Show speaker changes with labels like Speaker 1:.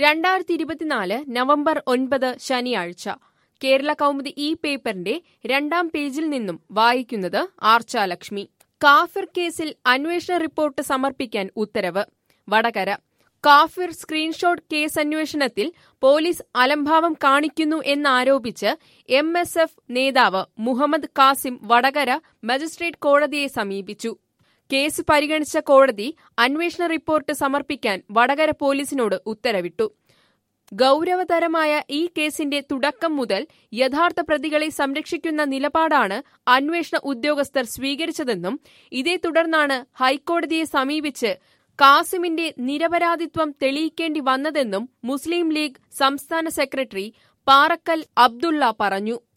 Speaker 1: രണ്ടായിരത്തി ഇരുപത്തിനാല് നവംബർ ഒൻപത് ശനിയാഴ്ച കേരള കൗമുദി ഈ പേപ്പറിന്റെ രണ്ടാം പേജിൽ നിന്നും വായിക്കുന്നത് ആർച്ചാലക്ഷ്മി കാഫിർ കേസിൽ അന്വേഷണ റിപ്പോർട്ട് സമർപ്പിക്കാൻ ഉത്തരവ് വടകര കാഫിർ സ്ക്രീൻഷോട്ട് കേസ് അന്വേഷണത്തിൽ പോലീസ് അലംഭാവം കാണിക്കുന്നു എന്നാരോപിച്ച് എം എസ് എഫ് നേതാവ് മുഹമ്മദ് കാസിം വടകര മജിസ്ട്രേറ്റ് കോടതിയെ സമീപിച്ചു കേസ് പരിഗണിച്ച കോടതി അന്വേഷണ റിപ്പോർട്ട് സമർപ്പിക്കാൻ വടകര പോലീസിനോട് ഉത്തരവിട്ടു ഗൌരവതരമായ ഈ കേസിന്റെ തുടക്കം മുതൽ യഥാർത്ഥ പ്രതികളെ സംരക്ഷിക്കുന്ന നിലപാടാണ് അന്വേഷണ ഉദ്യോഗസ്ഥർ സ്വീകരിച്ചതെന്നും ഇതേ തുടർന്നാണ് ഹൈക്കോടതിയെ സമീപിച്ച് കാസിമിന്റെ നിരപരാധിത്വം തെളിയിക്കേണ്ടി വന്നതെന്നും മുസ്ലിം ലീഗ് സംസ്ഥാന സെക്രട്ടറി പാറക്കൽ അബ്ദുള്ള പറഞ്ഞു